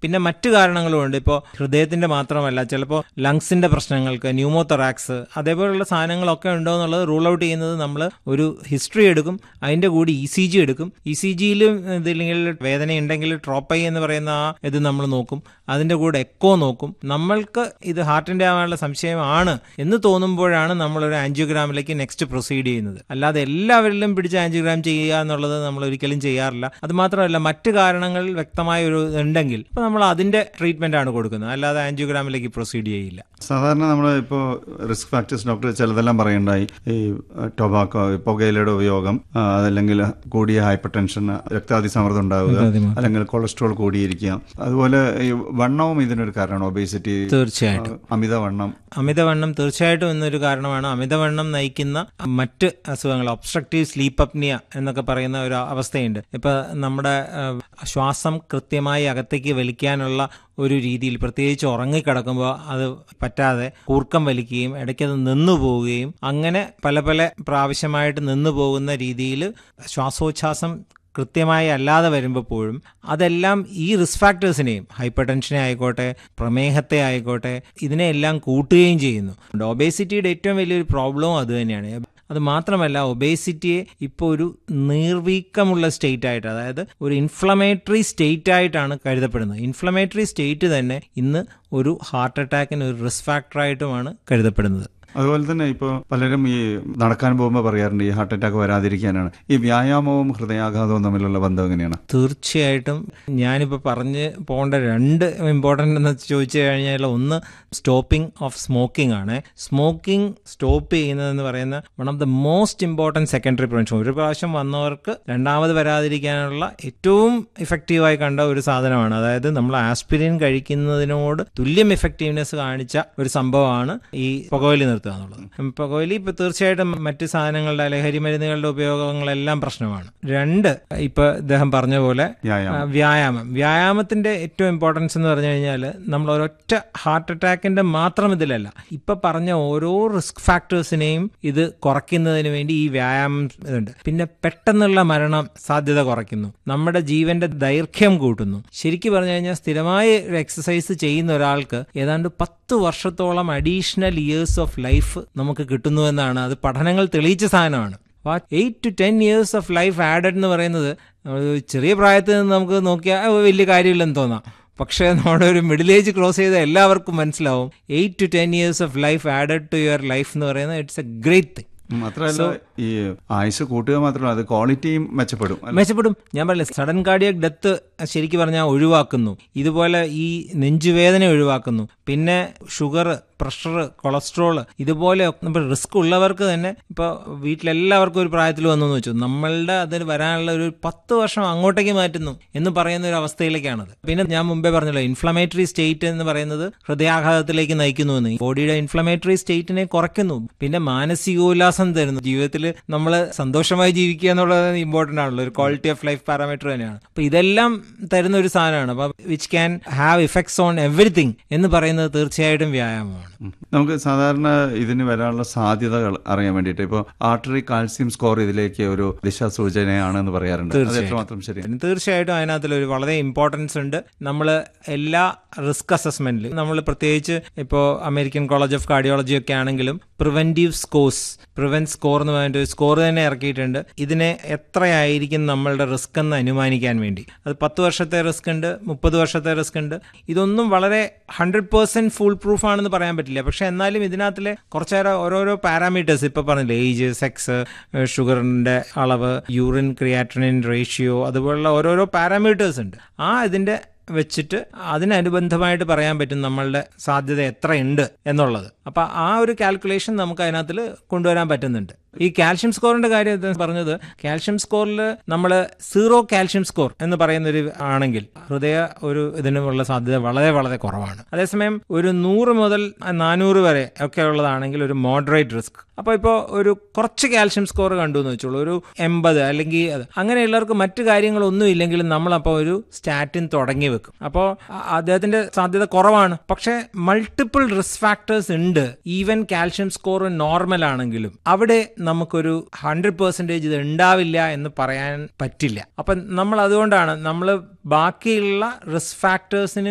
പിന്നെ മറ്റു കാരണങ്ങളുമുണ്ട് ഇപ്പോൾ ഹൃദയത്തിന്റെ മാത്രമല്ല ചിലപ്പോൾ ലങ്സിന്റെ പ്രശ്നങ്ങൾക്ക് ന്യൂമോതൊറാക്സ് അതേപോലുള്ള സാധനങ്ങളൊക്കെ ഉണ്ടോ എന്നുള്ളത് റൂൾ ഔട്ട് ചെയ്യുന്നത് നമ്മൾ ഒരു ഹിസ്റ്ററി എടുക്കും അതിന്റെ കൂടി ഇ സി ജി എടുക്കും ഇ സി ജിയിലും ഇതില്ലെങ്കിൽ വേദന ഉണ്ടെങ്കിൽ ട്രോപ്പൈ എന്ന് പറയുന്ന ആ ഇത് നമ്മൾ നോക്കും അതിന്റെ കൂടെ എക്കോ നോക്കും നമ്മൾക്ക് ഇത് ഹാർട്ടിന്റെ ആവാനുള്ള സംശയമാണ് എന്ന് തോന്നുമ്പോഴാണ് നമ്മളൊരു ആൻജിയോഗ്രാമിലേക്ക് നെക്സ്റ്റ് പ്രൊസീഡ് ചെയ്യുന്നത് അല്ലാതെ എല്ലാവരിലും പിടിച്ച് ആൻജിയോഗ്രാം ചെയ്യുക എന്നുള്ളത് നമ്മൾ ഒരിക്കലും ചെയ്യാറില്ല അത് മാത്രമല്ല മറ്റ് കാരണങ്ങൾ വ്യക്തമായ ഒരു ഉണ്ടെങ്കിൽ അപ്പോൾ നമ്മൾ അതിന്റെ ട്രീറ്റ്മെന്റ് ആണ് കൊടുക്കുന്നത് അല്ലാതെ ആൻജിയോഗ്രാമിലേക്ക് പ്രൊസീഡ് ചെയ്യില്ല സാധാരണ നമ്മൾ ഇപ്പോൾ റിസ്ക് ഫാക്ടേഴ്സ് ഡോക്ടർ ചിലതെല്ലാം പറയുണ്ടായി ഈ ടൊബാക്കോ പുകയിലയുടെ ഉപയോഗം ആ, അതല്ലെങ്കിൽ കൂടിയ ഹൈപ്പർ ടെൻഷൻ രക്താതിസമ്മർദ്ദം ഉണ്ടാവുക രക്താതിമർദ്ദം. അല്ലെങ്കിൽ കൊളസ്ട്രോൾ കൂടിയിരിക്കുക അതുപോലെ ഈ വണ്ണവും ഇതിനൊരു കാരണമാണ് ഒബേസിറ്റി തീർച്ചയായിട്ടും അമിതവണ്ണം അമിതവണ്ണം തീർച്ചയായിട്ടും എന്നൊരു കാരണമാണ് അമിതവണ്ണം നയിക്കുന്ന മറ്റ് അസുഖങ്ങൾ ഒബ്സ്ട്രക്റ്റീവ് സ്ലീപ്പ് അപ്നിയ എന്നൊക്കെ പറയുന്ന ഒരു അവസ്ഥയുണ്ട് ഇപ്പൊ നമ്മുടെ ആ, ശ്വാസം കൃത്യമായി അകത്തേക്ക് വലിക്കാനുള്ള ഒരു രീതിയിൽ പ്രത്യേകിച്ച് ഉറങ്ങിക്കിടക്കുമ്പോൾ അത് പറ്റാതെ കൂർക്കം വലിക്കുകയും ഇടയ്ക്കത് നിന്നു പോവുകയും അങ്ങനെ പല പല പ്രാവശ്യമായിട്ട് നിന്നു പോകുന്ന രീതിയിൽ ശ്വാസോച്ഛ്വാസം കൃത്യമായി അല്ലാതെ വരുമ്പോഴും അതെല്ലാം ഈ റിസ്ക് ഫാക്ടേഴ്സിനെയും ഹൈപ്പർ ടെൻഷനെ ആയിക്കോട്ടെ പ്രമേഹത്തെ ആയിക്കോട്ടെ ഇതിനെയെല്ലാം കൂട്ടുകയും ചെയ്യുന്നു ഒബേസിറ്റിയുടെ ഏറ്റവും വലിയൊരു പ്രോബ്ലവും അത് തന്നെയാണ് അത് മാത്രമല്ല ഒബേസിറ്റിയെ ഇപ്പോൾ ഒരു നീർവീക്കമുള്ള സ്റ്റേറ്റ് ആയിട്ട് അതായത് ഒരു ഇൻഫ്ലമേറ്ററി സ്റ്റേറ്റ് ആയിട്ടാണ് കരുതപ്പെടുന്നത് ഇൻഫ്ലമേറ്ററി സ്റ്റേറ്റ് തന്നെ ഇന്ന് ഒരു ഹാർട്ട് അറ്റാക്കിന് ഒരു റിസ്ക് ഫാക്ടറായിട്ടുമാണ് കരുതപ്പെടുന്നത് അതുപോലെ തന്നെ ഇപ്പോൾ പലരും ഈ നടക്കാൻ പോകുമ്പോൾ പറയാറുണ്ട് ഈ ഹാർട്ട് അറ്റാക്ക് വരാതിരിക്കാനാണ് ഈ വ്യായാമവും ഹൃദയാഘാതവും തമ്മിലുള്ള ബന്ധം എങ്ങനെയാണ് തീർച്ചയായിട്ടും ഞാനിപ്പോൾ പറഞ്ഞ് പോകേണ്ട രണ്ട് ഇമ്പോർട്ടൻ്റ് എന്ന് ചോദിച്ചു കഴിഞ്ഞാൽ ഒന്ന് സ്റ്റോപ്പിംഗ് ഓഫ് സ്മോക്കിംഗ് ആണ് സ്മോക്കിംഗ് സ്റ്റോപ്പ് ചെയ്യുന്നതെന്ന് പറയുന്ന one of the most important secondary prevention ഒരു പ്രാവശ്യം വന്നവർക്ക് രണ്ടാമത് വരാതിരിക്കാനുള്ള ഏറ്റവും ഇഫക്റ്റീവായി കണ്ട ഒരു സാധനമാണ് അതായത് നമ്മൾ ആസ്പിരിൻ കഴിക്കുന്നതിനോട് തുല്യം ഇഫക്റ്റീവ്നെസ് കാണിച്ച ഒരു സംഭവമാണ് ഈ പുകവലി നിർത്തുക എന്നുള്ളത് പുകവലി ഇപ്പോൾ തീർച്ചയായിട്ടും മറ്റ് സാധനങ്ങളുടെ ലഹരി മരുന്നുകളുടെ ഉപയോഗങ്ങളെല്ലാം പ്രശ്നമാണ് രണ്ട് ഇപ്പൊ ഇദ്ദേഹം പറഞ്ഞ പോലെ വ്യായാമം. ആ, വ്യായാമം വ്യായാമത്തിന്റെ ഏറ്റവും ഇമ്പോർട്ടൻസ് എന്ന് പറഞ്ഞു കഴിഞ്ഞാൽ നമ്മൾ ഒരൊറ്റ ഹാർട്ട് അറ്റാക്കിന്റെ മാത്രം ഇതിലല്ല ഇപ്പൊ പറഞ്ഞ ഓരോ റിസ്ക് ഫാക്ടേഴ്സിനെയും ഇത് കുറയ്ക്കുന്നതിന് വേണ്ടി ഈ വ്യായാമം ഇതുണ്ട് പിന്നെ പെട്ടെന്നുള്ള മരണം സാധ്യത കുറയ്ക്കുന്നു നമ്മുടെ ജീവന്റെ ദൈർഘ്യം കൂട്ടുന്നു ശരിക്കും പറഞ്ഞു കഴിഞ്ഞാൽ സ്ഥിരമായി ഒരു എക്സസൈസ് ചെയ്യുന്ന ഒരാൾക്ക് ഏതാണ്ട് പത്ത് വർഷത്തോളം അഡീഷണൽ ഇയേഴ്സ് ഓഫ് ലൈഫ് നമുക്ക് കിട്ടുന്നുവെന്നാണ് അത് പഠനങ്ങൾ തെളിയിച്ച സാധനമാണ് eight to ten years of life added എന്ന് പറയുന്നത് ഒരു ചെറിയ പ്രായത്തിൽ നിന്ന് നമുക്ക് നോക്കിയാൽ "ആ, വലിയ കാര്യമില്ലെന്ന് തോന്നാം പക്ഷേ നമ്മുടെ ഒരു മിഡിൽ ഏജ് ക്രോസ് ചെയ്ത എല്ലാവർക്കും മനസ്സിലാവും eight to ten years of life added to your life എന്ന് പറയുന്നത് ഇറ്റ്സ് എ ഗ്രേറ്റ് തിങ് മാത്രമല്ല ഈ ആയുസ് കൂട്ടുക മാത്രമല്ല അത് ക്വാളിറ്റിയും മെച്ചപ്പെടും അല്ലേ? മെച്ചപ്പെടും ഞാൻ പറഞ്ഞില്ല സഡൻ കാർഡിയക് ഡെത്ത് ശരിക്കും പറഞ്ഞാൽ ഒഴിവാക്കുന്നു ഇതുപോലെ ഈ നെഞ്ചുവേദന ഒഴിവാക്കുന്നു പിന്നെ ഷുഗർ പ്രഷർ കൊളസ്ട്രോൾ ഇതുപോലെ ഇപ്പോൾ റിസ്ക് ഉള്ളവർക്ക് തന്നെ ഇപ്പോൾ വീട്ടിലെല്ലാവർക്കും ഒരു പ്രായത്തിൽ വന്നു എന്ന് വെച്ചു നമ്മളുടെ അതിന് വരാനുള്ള ഒരു പത്ത് വർഷം അങ്ങോട്ടേക്ക് മാറ്റുന്നു എന്ന് പറയുന്ന ഒരു അവസ്ഥയിലേക്കാണത് പിന്നെ ഞാൻ മുമ്പേ പറഞ്ഞല്ലോ ഇൻഫ്ലമേറ്ററി സ്റ്റേറ്റ് എന്ന് പറയുന്നത് ഹൃദയാഘാതത്തിലേക്ക് നയിക്കുന്നു എന്ന് ബോഡിയുടെ ഇൻഫ്ലമേറ്ററി സ്റ്റേറ്റിനെ കുറയ്ക്കുന്നു പിന്നെ മാനസികോല്ലാസം തരുന്നു ജീവിതത്തിൽ നമ്മൾ സന്തോഷമായി ജീവിക്കുക എന്നുള്ളത് ഇമ്പോർട്ടൻ്റ് ആണല്ലോ ഒരു ക്വാളിറ്റി ഓഫ് ലൈഫ് പാരാമീറ്റർ തന്നെയാണ് അപ്പൊ ഇതെല്ലാം തരുന്ന ഒരു സാധനമാണ് അപ്പൊ which can have effects on everything എന്ന് പറയുന്നത് തീർച്ചയായിട്ടും വ്യായാമമാണ് ഉം. നമുക്ക് സാധാരണ ഇതിന് വരാനുള്ള സാധ്യതകൾ അറിയാൻ വേണ്ടിയിട്ട് ഇപ്പോൾ ആർട്ടറി കാൽസ്യം സ്കോർ ഇതിലേക്ക് ഒരു ദിശാസൂചനയാണെന്ന് പറയാറുണ്ട് അത് എത്രമാത്രം ശരിയാണ് പിന്നെ തീർച്ചയായിട്ടും അതിനകത്തിൽ ഒരു വളരെ ഇമ്പോർട്ടൻസ് ഉണ്ട് നമ്മൾ എല്ലാ റിസ്ക് അസസ്മെന്റിലും നമ്മൾ പ്രത്യേകിച്ച് ഇപ്പോൾ അമേരിക്കൻ കോളേജ് ഓഫ് കാർഡിയോളജി ഒക്കെ ആണെങ്കിലും പ്രിവെന്റീവ് സ്കോർസ് പ്രിവെന്റ് സ്കോർ എന്ന് പറഞ്ഞിട്ട് ഒരു സ്കോർ തന്നെ ഇറക്കിയിട്ടുണ്ട് ഇതിനെ എത്രയായിരിക്കും നമ്മളുടെ റിസ്ക് എന്ന് അനുമാനിക്കാൻ വേണ്ടി അത് പത്ത് വർഷത്തെ റിസ്ക് ഉണ്ട് മുപ്പത് വർഷത്തെ റിസ്ക് ഉണ്ട് ഇതൊന്നും വളരെ ഹൺഡ്രഡ് പേഴ്സെന്റ് ഫുൾ പ്രൂഫ് ആണെന്ന് പറയാൻ പറ്റില്ല പക്ഷെ എന്നാലും ഇതിനകത്തിലെ കുറച്ചേറെ ഓരോരോ പാരാമീറ്റേഴ്സ് ഇപ്പൊ പറഞ്ഞില്ലേ ഏജ് സെക്സ് ഷുഗറിന്റെ അളവ് യൂറിൻ ക്രിയാറ്റനിൻ റേഷ്യോ അതുപോലുള്ള ഓരോരോ പാരാമീറ്റേഴ്സ് ഉണ്ട് ആ ഇതിന്റെ വെച്ചിട്ട് അതിനനുബന്ധമായിട്ട് പറയാൻ പറ്റും നമ്മളുടെ സാധ്യത എത്രയുണ്ട് എന്നുള്ളത് അപ്പൊ ആ ഒരു കാൽക്കുലേഷൻ നമുക്ക് അതിനകത്തിൽ കൊണ്ടുവരാൻ പറ്റുന്നുണ്ട് ഈ കാൽഷ്യം സ്കോറിന്റെ കാര്യം ഇത് പറഞ്ഞത് കാൽഷ്യം സ്കോറിൽ നമ്മൾ സീറോ കാൽഷ്യം സ്കോർ എന്ന് പറയുന്ന ഒരു ആണെങ്കിൽ ഹൃദയ ഒരു ഇതിനുള്ള സാധ്യത വളരെ വളരെ കുറവാണ് അതേസമയം ഒരു നൂറ് മുതൽ നാനൂറ് വരെ ഒക്കെ ഉള്ളതാണെങ്കിൽ ഒരു മോഡറേറ്റ് റിസ്ക് അപ്പോൾ ഇപ്പോൾ ഒരു കുറച്ച് കാൽഷ്യം സ്കോർ കണ്ടു എന്ന് വെച്ചോളൂ ഒരു എൺപത് അല്ലെങ്കിൽ അത് അങ്ങനെയുള്ളവർക്ക് മറ്റു കാര്യങ്ങളൊന്നും ഇല്ലെങ്കിലും നമ്മളപ്പോൾ ഒരു സ്റ്റാറ്റിൻ തുടങ്ങി വെക്കും അപ്പോൾ അദ്ദേഹത്തിന്റെ സാധ്യത കുറവാണ് പക്ഷേ മൾട്ടിപ്പിൾ റിസ്ക് ഫാക്ടേഴ്സ് ഉണ്ട് ഈവൻ കാൽഷ്യം സ്കോർ നോർമൽ ആണെങ്കിലും അവിടെ നമുക്കൊരു ഹൺഡ്രഡ് പെർസെൻറ്റേജ് ഇത് ഉണ്ടാവില്ല എന്ന് പറയാൻ പറ്റില്ല അപ്പം നമ്മൾ അതുകൊണ്ടാണ് നമ്മൾ ബാക്കിയുള്ള റിസ്ക് ഫാക്ടേഴ്സിന്